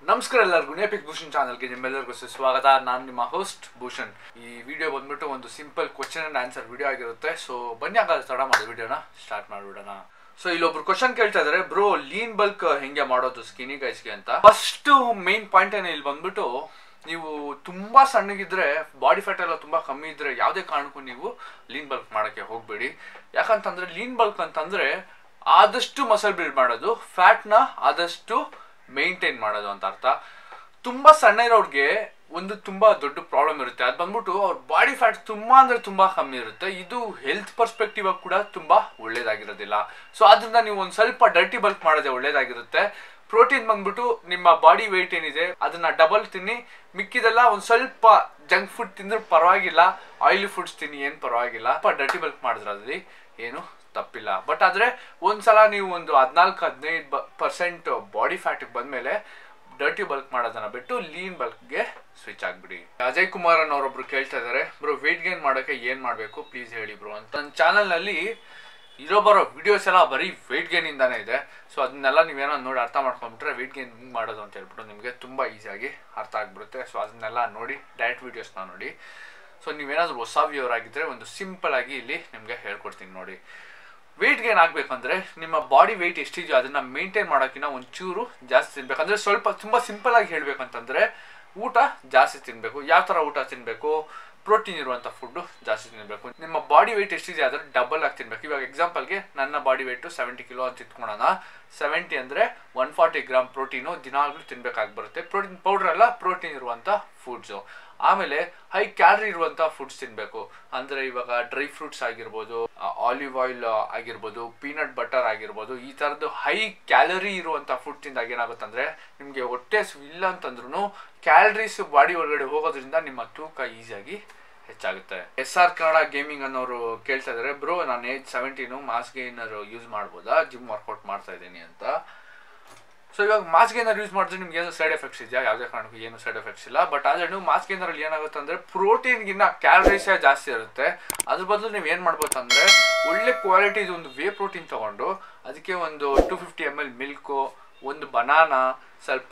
ನಮಸ್ಕಾರ ಎಲ್ಲರಿಗೂ ನೇಪಿಕ್ ಭೂಷಣ್ ಚಾನಲ್ಗೆ ನಿಮ್ಮೆಲ್ಲರಿಗೂ ಸುಸ್ವಾಗತ ನಾನು ನಿಮ್ಮ ಹೋಸ್ಟ್ ಭೂಷಣ್ ಈ ವಿಡಿಯೋ ಬಂದ್ಬಿಟ್ಟು ಒಂದು simple question and answer video ಆಗಿರುತ್ತೆ ಸೊ ಬನ್ನಿ ಹಾಗಾದ್ರೆ ತಡ ಮಾಡಿ ವಿಡಿಯೋನ ಸ್ಟಾರ್ಟ್ ಮಾಡಿಬಿಡೋಣ ಸೊ ಇಲ್ಲೊಬ್ರು ಕ್ವಶನ್ ಕೇಳ್ತಾ ಇದಾರೆ ಬ್ರೋ ಲೀನ್ ಬಲ್ಕ್ ಹೆಂಗೆ ಮಾಡೋದು ಸ್ಕಿನಿ ಗೈಸ್ಗೆ ಅಂತ ಫಸ್ಟ್ ಮೇನ್ ಪಾಯಿಂಟ್ ಏನೇ ಇಲ್ಲಿ ಬಂದ್ಬಿಟ್ಟು ನೀವು ತುಂಬಾ ಸಣ್ಣಗಿದ್ರೆ ಬಾಡಿ ಫ್ಯಾಟ್ ಎಲ್ಲ ತುಂಬಾ ಕಮ್ಮಿ ಇದ್ರೆ ಯಾವುದೇ ಕಾರಣಕ್ಕೂ ನೀವು ಲೀನ್ ಬಲ್ಕ್ ಮಾಡಕ್ಕೆ ಹೋಗ್ಬೇಡಿ ಯಾಕಂತಂದ್ರೆ ಲೀನ್ ಬಲ್ಕ್ ಅಂತಂದ್ರೆ ಆದಷ್ಟು ಮಸಲ್ ಬಿಲ್ಡ್ ಮಾಡೋದು ಫ್ಯಾಟ್ನ ಆದಷ್ಟು ಮೇಂಟೈನ್ ಮಾಡೋದು ಅಂತ ಅರ್ಥ ತುಂಬಾ ಸಣ್ಣ ಇರೋರ್ಗೆ ಒಂದು ತುಂಬಾ ದೊಡ್ಡ ಪ್ರಾಬ್ಲಮ್ ಇರುತ್ತೆ ಅದು ಬಂದ್ಬಿಟ್ಟು ಅವ್ರ ಬಾಡಿ ಫ್ಯಾಟ್ ತುಂಬಾ ಅಂದ್ರೆ ತುಂಬಾ ಕಮ್ಮಿ ಇರುತ್ತೆ ಇದು ಹೆಲ್ತ್ ಪರ್ಸ್ಪೆಕ್ಟಿವ್ ಆಗಿ ಕೂಡ ತುಂಬಾ ಒಳ್ಳೇದಾಗಿರೋದಿಲ್ಲ ಸೊ ಆದ್ರಿಂದ ನೀವು ಒಂದ್ ಸ್ವಲ್ಪ ಡರ್ಟಿ ಬಲ್ಕ್ ಮಾಡೋದೇ ಒಳ್ಳೇದಾಗಿರುತ್ತೆ ಪ್ರೋಟೀನ್ ಬಂದ್ಬಿಟ್ಟು ನಿಮ್ಮ ಬಾಡಿ ವೆಯ್ಟ್ ಏನಿದೆ ಅದನ್ನ ಡಬಲ್ ತಿನ್ನಿ ಮಿಕ್ಕಿದೆಲ್ಲ ಒಂದ್ ಸ್ವಲ್ಪ ಜಂಕ್ ಫುಡ್ ತಿಂದ್ರೆ ಪರವಾಗಿಲ್ಲ ಆಯಿಲಿ ಫುಡ್ಸ್ ತಿನ್ನಿ ಏನ್ ಪರವಾಗಿಲ್ಲ ಡರ್ಟಿ ಬಲ್ಕ್ ಮಾಡಿದ್ರಲ್ಲಿ ಏನು ತಪ್ಪಿಲ್ಲ ಬಟ್ ಆದ್ರೆ ಒಂದ್ಸಲ ನೀವು ಒಂದು ಹದಿನಾಲ್ಕು ಹದಿನೈದು ಪರ್ಸೆಂಟ್ ಬಾಡಿ ಫ್ಯಾಟ್ ಬಂದ್ಮೇಲೆ ಡರ್ಟಿ ಬಲ್ಕ್ ಮಾಡೋದನ್ನ ಬಿಟ್ಟು ಲೀನ್ ಬಲ್ಕ್ಗೆ ಸ್ವಿಚ್ ಆಗ್ಬಿಡಿ ಅಜಯ್ ಕುಮಾರ್ ಅನ್ನೋರೊಬ್ರು ಕೇಳ್ತಾ ಇದಾರೆ ಬ್ರೋ ವೇಟ್ ಗೇನ್ ಮಾಡೋಕೆ ಏನ್ ಮಾಡ್ಬೇಕು ಪ್ಲೀಸ್ ಹೇಳಿ ಬ್ರೋ ಅಂತ ನನ್ನ ಚಾನಲ್ ನಲ್ಲಿ ಇರೋ ಬರೋ ವಿಡಿಯೋಸ್ ಎಲ್ಲ ಬರೀ ವೇಟ್ ಗೇನ್ ಇಂದಾನೇ ಇದೆ ಸೊ ಅದನ್ನೆಲ್ಲ ನೀವೇನೋ ನೋಡಿ ಅರ್ಥ ಮಾಡ್ಕೊಂಡ್ಬಿಟ್ರೆ ವೇಟ್ ಗೇನ್ ಹಿಂಗ್ ಮಾಡೋದು ಅಂತ ಹೇಳ್ಬಿಟ್ಟು ನಿಮಗೆ ತುಂಬಾ ಈಸಿಯಾಗಿ ಅರ್ಥ ಆಗ್ಬಿಡುತ್ತೆ ಸೊ ಅದನ್ನೆಲ್ಲ ನೋಡಿ ಡಯಟ್ ವಿಡಿಯೋಸ್ನ ನೋಡಿ ಸೊ ನೀವೇನಾದ್ರೂ ಹೊಸ ವ್ಯೂವರ್ ಆಗಿದ್ರೆ ಒಂದು ಸಿಂಪಲ್ ಆಗಿ ಇಲ್ಲಿ ನಿಮಗೆ ಹೇಳ್ಕೊಡ್ತೀನಿ ನೋಡಿ ವೆಯ್ಟ್ ಗೇನ್ ಆಗ್ಬೇಕಂದ್ರೆ ನಿಮ್ಮ ಬಾಡಿ ವೆಯ್ಟ್ ಎಷ್ಟಿದೆಯೋ ಅದನ್ನ ಮೇಂಟೈನ್ ಮಾಡೋಕ್ಕಿಂತ ಒಂಚೂರು ಜಾಸ್ತಿ ತಿನ್ಬೇಕಂದ್ರೆ ಸ್ವಲ್ಪ ತುಂಬಾ ಸಿಂಪಲ್ ಆಗಿ ಹೇಳ್ಬೇಕಂತಂದ್ರೆ ಊಟ ಜಾಸ್ತಿ ತಿನ್ಬೇಕು ಯಾವ ತರ ಊಟ ತಿನ್ಬೇಕು ಪ್ರೋಟೀನ್ ಇರುವಂತ ಫುಡ್ ಜಾಸ್ತಿ ತಿನ್ಬೇಕು ನಿಮ್ಮ ಬಾಡಿ ವೆಯ್ಟ್ ಎಷ್ಟಿದೆ ಅದ್ರ ಡಬಲ್ ಆಗಿ ತಿನ್ಬೇಕು ಇವಾಗ ಎಕ್ಸಾಂಪಲ್ಗೆ ನನ್ನ ಬಾಡಿ ವೆಯ್ಟ್ ಸೆವೆಂಟಿ ಕಿಲೋ ಅಂತ ಇಟ್ಕೊಳೋಣ ಸೆವೆಂಟಿ ಅಂದ್ರೆ ಒನ್ ಫಾರ್ಟಿ ಗ್ರಾಮ್ ಪ್ರೋಟೀನು ದಿನಾಗ್ಲೂ ತಿನ್ಬೇಕಾಗಿ ಬರುತ್ತೆ ಪ್ರೋಟೀನ್ ಪೌಡರ್ ಅಲ್ಲ ಪ್ರೋಟೀನ್ ಇರುವಂತ ಫುಡ್ಸು ಆಮೇಲೆ ಹೈ ಕ್ಯಾಲರಿ ಇರುವಂತ ಫುಡ್ಸ್ ತಿನ್ಬೇಕು ಅಂದ್ರೆ ಇವಾಗ ಡ್ರೈ ಫ್ರೂಟ್ಸ್ ಆಗಿರ್ಬೋದು ಆಲಿವ್ ಆಯಿಲ್ ಆಗಿರ್ಬೋದು ಪೀನಟ್ ಬಟರ್ ಆಗಿರ್ಬೋದು ಈ ತರದ್ದು ಹೈ ಕ್ಯಾಲರಿ ಇರುವಂತ ಫುಡ್ ತಿಂದಾಗ ಏನಾಗುತ್ತೆ ಅಂದ್ರೆ ನಿಮ್ಗೆ ಹೊಟ್ಟೆ ಇಲ್ಲ ಅಂತಂದ್ರೂ ಕ್ಯಾಲರೀಸ್ ಬಾಡಿ ಒಳಗಡೆ ಹೋಗೋದ್ರಿಂದ ನಿಮ್ಮ ತೂಕ ಈಸಿಯಾಗಿ ಹೆಚ್ಚಾಗುತ್ತೆ ಎಸ್ ಆರ್ ಕನ್ನಡ ಗೇಮಿಂಗ್ ಅನ್ನೋರು ಕೇಳ್ತಾ ಇದಾರೆ ಬ್ರೋ ನಾನು age seventeen mass gainer use ಮಾಡ್ಬೋದಾ ಜಿಮ್ ವರ್ಕೌಟ್ ಮಾಡ್ತಾ ಇದ್ದೀನಿ ಅಂತ ಸೊ ಇವಾಗ ಮಾಸ್ ಗೇನರ್ ಯೂಸ್ ಮಾಡಿದ್ರೆ ನಿಮ್ಗೆ ಏನು ಸೈಡ್ ಎಫೆಕ್ಟ್ಸ್ ಇದೆಯಾ ಯಾವುದೇ ಕಾರಣಕ್ಕೂ ಏನು ಸೈಡ್ ಎಫೆಕ್ಟ್ಸ್ ಇಲ್ಲ ಬಟ್ ಆದ್ರೆ ನೀವು ಮಾಸ್ ಗೇನರಲ್ಲಿ ಏನಾಗುತ್ತೆ ಅಂದ್ರೆ ಪ್ರೋಟೀನ್ಗಿನ್ನ ಕ್ಯಾಲರೀಸೇ ಜಾಸ್ತಿ ಇರುತ್ತೆ ಅದ್ರ ಬದಲು ನೀವು ಏನು ಮಾಡ್ಬೋದು ಅಂದ್ರೆ ಒಳ್ಳೆ ಕ್ವಾಲಿಟಿದು ಒಂದು ವೇ ಪ್ರೋಟೀನ್ ತಗೊಂಡು ಅದಕ್ಕೆ ಒಂದು two fifty M L milk ಒಂದು ಬನಾನಾ ಸ್ವಲ್ಪ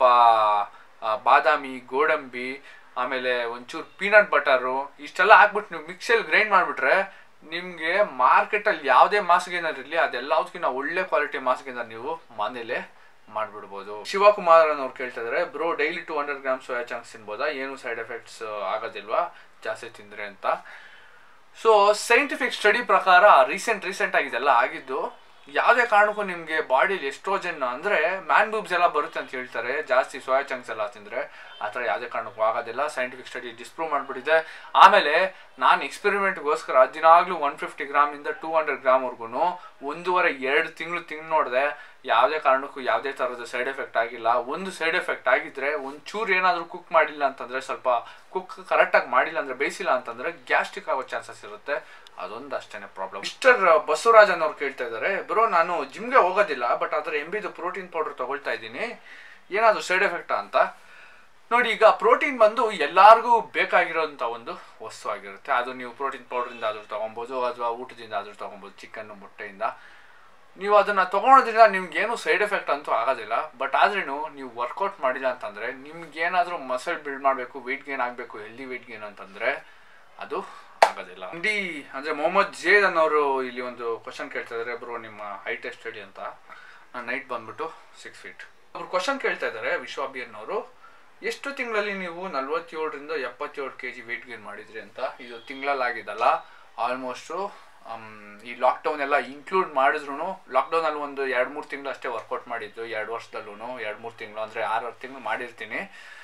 ಬಾದಾಮಿ ಗೋಡಂಬಿ ಆಮೇಲೆ ಒಂಚೂರು ಪೀನಟ್ ಬಟರು ಇಷ್ಟೆಲ್ಲ ಹಾಕ್ಬಿಟ್ಟು ನೀವು ಮಿಕ್ಸಲ್ಲಿ ಗ್ರೈಂಡ್ ಮಾಡಿಬಿಟ್ರೆ ನಿಮಗೆ ಮಾರ್ಕೆಟಲ್ಲಿ ಯಾವುದೇ ಮಾಸ್ ಗೇನರ್ ಇರಲಿ ಅದೆಲ್ಲದಕ್ಕಿಂತ ಒಳ್ಳೆ ಕ್ವಾಲಿಟಿ ಮಾಸ್ ಗೇನರ್ ನೀವು ಮನೇಲೆ ಮಾಡ್ಬಿಡ್ಬೋದು ಶಿವಕುಮಾರ್ ಅನ್ನೋರು ಕೇಳ್ತಾ ಇದಾರೆ bro daily two hundred gram soya chunks ತಿನ್ಬೋದಾ ಏನು ಸೈಡ್ ಎಫೆಕ್ಟ್ಸ್ ಆಗೋದಿಲ್ವಾ ಜಾಸ್ತಿ ತಿಂದ್ರೆ ಅಂತ ಸೊ ಸೈಂಟಿಫಿಕ್ ಸ್ಟಡಿ ಪ್ರಕಾರ ರೀಸೆಂಟ್ ರೀಸೆಂಟ್ ಆಗಿ ಇದೆಲ್ಲ ಆಗಿದ್ದು ಯಾವುದೇ ಕಾರಣಕ್ಕೂ ನಿಮಗೆ ಬಾಡಿಲಿ ಎಸ್ಟ್ರೋಜನ್ ಅಂದರೆ ಮ್ಯಾನ್ ಬೂಬ್ಸ್ ಎಲ್ಲ ಬರುತ್ತೆ ಅಂತ ಹೇಳ್ತಾರೆ ಜಾಸ್ತಿ ಸೋಯಾ ಚಂಕ್ಸ್ ಎಲ್ಲ ತಿಂದರೆ ಆ ಥರ ಯಾವುದೇ ಕಾರಣಕ್ಕೂ ಆಗೋದಿಲ್ಲ ಸೈಂಟಿಫಿಕ್ ಸ್ಟಡಿ ಡಿಸ್ಪ್ರೂವ್ ಮಾಡಿಬಿಟ್ಟಿದೆ ಆಮೇಲೆ ನಾನು ಎಕ್ಸ್ಪೆರಿಮೆಂಟ್ಗೋಸ್ಕರ ದಿನಾಗ್ಲೂ ಒನ್ ಫಿಫ್ಟಿ ಗ್ರಾಮಿಂದ ಟೂ ಹಂಡ್ರೆಡ್ ಗ್ರಾಮ್ವರೆಗೂ ಒಂದೂವರೆ ಎರಡು ತಿಂಗಳು ತಿಂದು ನೋಡಿದೆ ಯಾವುದೇ ಕಾರಣಕ್ಕೂ ಯಾವುದೇ ಥರದ ಸೈಡ್ ಎಫೆಕ್ಟ್ ಆಗಿಲ್ಲ ಒಂದು ಸೈಡ್ ಎಫೆಕ್ಟ್ ಆಗಿದ್ರೆ ಒಂಚೂರು ಏನಾದರೂ ಕುಕ್ ಮಾಡಿಲ್ಲ ಅಂತಂದರೆ ಸ್ವಲ್ಪ ಕುಕ್ ಕರೆಕ್ಟಾಗಿ ಮಾಡಿಲ್ಲ ಅಂದರೆ ಬೇಯಿಸಿಲ್ಲ ಅಂತಂದರೆ ಗ್ಯಾಸ್ಟ್ರಿಕ್ ಆಗೋ ಚಾನ್ಸಸ್ ಇರುತ್ತೆ ಅದೊಂದು ಅಷ್ಟೇ ಪ್ರಾಬ್ಲಮ್ ಮಿಸ್ಟರ್ ಬಸವರಾಜ್ ಅನ್ನೋರು ಕೇಳ್ತಾ ಇದ್ದಾರೆ ಬ್ರೋ ನಾನು ಜಿಮ್ಗೆ ಹೋಗೋದಿಲ್ಲ ಬಟ್ ಅದರ ಎಂಬಿದು ಪ್ರೋಟೀನ್ ಪೌಡರ್ ತಗೊಳ್ತಾ ಇದ್ದೀನಿ ಏನಾದರೂ ಸೈಡ್ ಎಫೆಕ್ಟಾ ಅಂತ ನೋಡಿ ಈಗ ಪ್ರೋಟೀನ್ ಬಂದು ಎಲ್ಲರಿಗೂ ಬೇಕಾಗಿರೋಂಥ ಒಂದು ವಸ್ತು ಆಗಿರುತ್ತೆ ಅದು ನೀವು ಪ್ರೋಟೀನ್ ಪೌಡ್ರಿಂದ ಆದರೂ ತೊಗೊಬೋದು ಅಥವಾ ಊಟದಿಂದ ಆದರೂ ತೊಗೊಬೋದು ಚಿಕನ್ನು ಮೊಟ್ಟೆಯಿಂದ ನೀವು ಅದನ್ನು ತೊಗೊಳೋದ್ರಿಂದ ನಿಮ್ಗೇನು ಸೈಡ್ ಎಫೆಕ್ಟ್ ಅಂತೂ ಆಗೋದಿಲ್ಲ ಬಟ್ ಆದ್ರೂ ನೀವು ವರ್ಕೌಟ್ ಮಾಡಿಲ್ಲ ಅಂತಂದರೆ ನಿಮ್ಗೇನಾದರೂ ಮಸಲ್ ಬಿಲ್ಡ್ ಮಾಡಬೇಕು ವೆಯ್ಟ್ ಗೇನ್ ಆಗಬೇಕು ಹೆಲ್ದಿ ವೆಯ್ಟ್ ಗೇನ್ ಅಂತಂದರೆ ಅದು ಆಗೋದಿಲ್ಲ ಇಂಡಿ ಅಂದರೆ ಮೊಹಮ್ಮದ್ ಜೇದ್ ಅನ್ನೋರು ಇಲ್ಲಿ ಒಂದು ಕ್ವಶನ್ ಕೇಳ್ತಾ ಇದ್ದಾರೆ ಬ್ರೋ ನಿಮ್ಮ ಹೈಟ್ ಎಷ್ಟು ಹೇಳಿ ಅಂತ ನನ್ನ ನೈಟ್ ಬಂದ್ಬಿಟ್ಟು ಸಿಕ್ಸ್ ಫೀಟ್ ಒಬ್ರು ಕ್ವಶನ್ ಕೇಳ್ತಾ ಇದ್ದಾರೆ ವಿಶ್ವಾಬಿ ಅನ್ನೋರು ಎಷ್ಟು ತಿಂಗಳಲ್ಲಿ ನೀವು ನಲ್ವತ್ತೇಳರಿಂದ ಎಪ್ಪತ್ತೇಳು ಕೆ ಜಿ ವೆಯ್ಟ್ ಗೇನ್ ಮಾಡಿದ್ರಿ ಅಂತ ಇದು ತಿಂಗಳಲ್ಲಿ ಆಗಿದ್ದಲ್ಲ ಆಲ್ಮೋಸ್ಟು ಈ ಲಾಕ್ಡೌನ್ ಎಲ್ಲ ಇನ್ಕ್ಲೂಡ್ ಮಾಡಿದ್ರು ಲಾಕ್ಡೌನಲ್ಲಿ ಒಂದು ಎರಡು ಮೂರು ತಿಂಗಳು ಅಷ್ಟೇ ವರ್ಕೌಟ್ ಮಾಡಿದ್ದು ಎರಡು ವರ್ಷದಲ್ಲೂ ಎರಡು ಮೂರು ತಿಂಗಳು ಅಂದರೆ ಆರು ಆರು ತಿಂಗಳು ಮಾಡಿರ್ತೀನಿ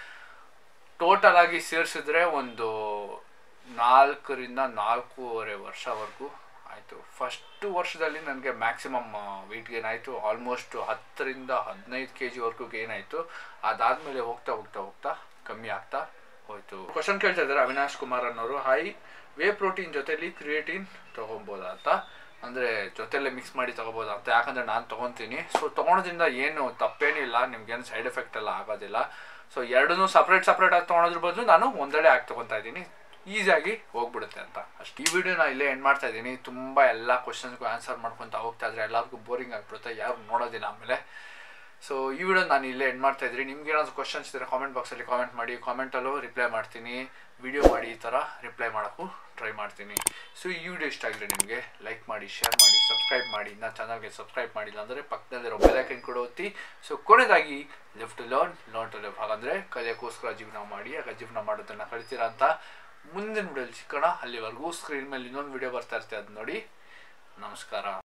ಟೋಟಲ್ ಆಗಿ ಸೇರಿಸಿದ್ರೆ ಒಂದು ನಾಲ್ಕರಿಂದ ನಾಲ್ಕೂವರೆ ವರ್ಷವರೆಗೂ ಆಯಿತು ಫಸ್ಟ್ ವರ್ಷದಲ್ಲಿ ನನಗೆ ಮ್ಯಾಕ್ಸಿಮಮ್ ವೆಯ್ಟ್ ಗೇನ್ ಆಯಿತು ಆಲ್ಮೋಸ್ಟ್ ಹತ್ತರಿಂದ ಹದಿನೈದು ಕೆ ಜಿವರೆಗೂ ಗೇನ್ ಆಯಿತು ಅದಾದಮೇಲೆ ಹೋಗ್ತಾ ಹೋಗ್ತಾ ಹೋಗ್ತಾ ಕಮ್ಮಿ ಆಗ್ತಾ ಹೋಯಿತು ಕ್ವಶನ್ ಕೇಳ್ತಾ ಇದ್ದಾರೆ ಅವಿನಾಶ್ ಕುಮಾರ್ ಅನ್ನೋರು ಹೈ ವೇ ಪ್ರೋಟೀನ್ ಜೊತೆಲಿ ಕ್ರಿಯೇಟಿನ್ ತೊಗೊಬೋದಾ ಅಂತ ಅಂದರೆ ಜೊತೆಲೆ ಮಿಕ್ಸ್ ಮಾಡಿ ತೊಗೋಬೋದಾ ಅಂತ ಯಾಕಂದರೆ ನಾನು ತೊಗೊತೀನಿ ಸೊ ತೊಗೊಳೋದ್ರಿಂದ ಏನು ತಪ್ಪೇನಿಲ್ಲ ನಿಮ್ಗೇನು ಸೈಡ್ ಎಫೆಕ್ಟ್ ಎಲ್ಲ ಆಗೋದಿಲ್ಲ ಸೊ ಎರಡನ್ನೂ ಸಪ್ರೇಟ್ ಸಪ್ರೇಟ್ ಆಗಿ ತೊಗೊಳೋದ್ರ ಬದಲು ನಾನು ಒಂದೆಡೆ ಆಗಿ ತೊಗೊತಾ ಇದ್ದೀನಿ ಈಸಿಯಾಗಿ ಹೋಗ್ಬಿಡುತ್ತೆ ಅಂತ ಅಷ್ಟು ಈ ವಿಡಿಯೋನ ಇಲ್ಲೇ ಎಂಡ್ ಮಾಡ್ತಾ ಇದ್ದೀನಿ ತುಂಬ ಎಲ್ಲ ಕ್ವಶನ್ಸ್ಗೂ ಆನ್ಸರ್ ಮಾಡ್ಕೊತ ಹೋಗ್ತಾ ಇದ್ರೆ ಎಲ್ಲರಿಗೂ ಬೋರಿಂಗ್ ಆಗ್ಬಿಡುತ್ತೆ ಯಾರು ನೋಡೋದಿಲ್ಲ ಆಮೇಲೆ ಸೊ ಈ ವಿಡಿಯೋ ನಾನು ಇಲ್ಲೇ ಎಂಡ್ ಮಾಡ್ತಾ ಇದ್ದೀನಿ ನಿಮ್ಗೆ ಏನಾದ್ರು ಕ್ವಶನ್ಸ್ ಇದ್ದರೆ ಕಾಮೆಂಟ್ ಬಾಕ್ಸಲ್ಲಿ ಕಾಮೆಂಟ್ ಮಾಡಿ ಕಾಮೆಂಟಲ್ಲೂ ರಿಪ್ಲೈ ಮಾಡ್ತೀನಿ ವಿಡಿಯೋ ಮಾಡಿ ಈ ಥರ ರಿಪ್ಲೈ ಮಾಡೋಕ್ಕೂ ಟ್ರೈ ಮಾಡ್ತೀನಿ ಸೊ ಈ ವಿಡಿಯೋ ಇಷ್ಟ ಆಗಿದೆ ನಿಮಗೆ ಲೈಕ್ ಮಾಡಿ ಶೇರ್ ಮಾಡಿ ಸಬ್ಸ್ಕ್ರೈಬ್ ಮಾಡಿ ನನ್ನ ಚಾನಲ್ಗೆ ಸಬ್ಸ್ಕ್ರೈಬ್ ಮಾಡಿಲ್ಲ ಅಂದರೆ ಪಕ್ಕದಲ್ಲಿರೋ ಬೆಲೈಕನ್ ಕೂಡ ಒತ್ತಿ ಸೊ ಕೊನೆಯದಾಗಿ live to learn learn to live ಹಾಗಂದರೆ ಕಲಿಯೋಕ್ಕೋಸ್ಕರ ಜೀವನ ಮಾಡಿ ಆಗ ಜೀವನ ಮಾಡೋದನ್ನು ಕಲಿತೀರಾ ಅಂತ ಮುಂದಿನ ವಿಡಿಯೋಲಿ ಸಿಕ್ಕೋಣ ಅಲ್ಲಿವರೆಗೂ ಸ್ಕ್ರೀನ್ ಮೇಲೆ ಇನ್ನೊಂದು ವಿಡಿಯೋ ಬರ್ತಾ ಇರ್ತೆ ಅದು ನೋಡಿ ನಮಸ್ಕಾರ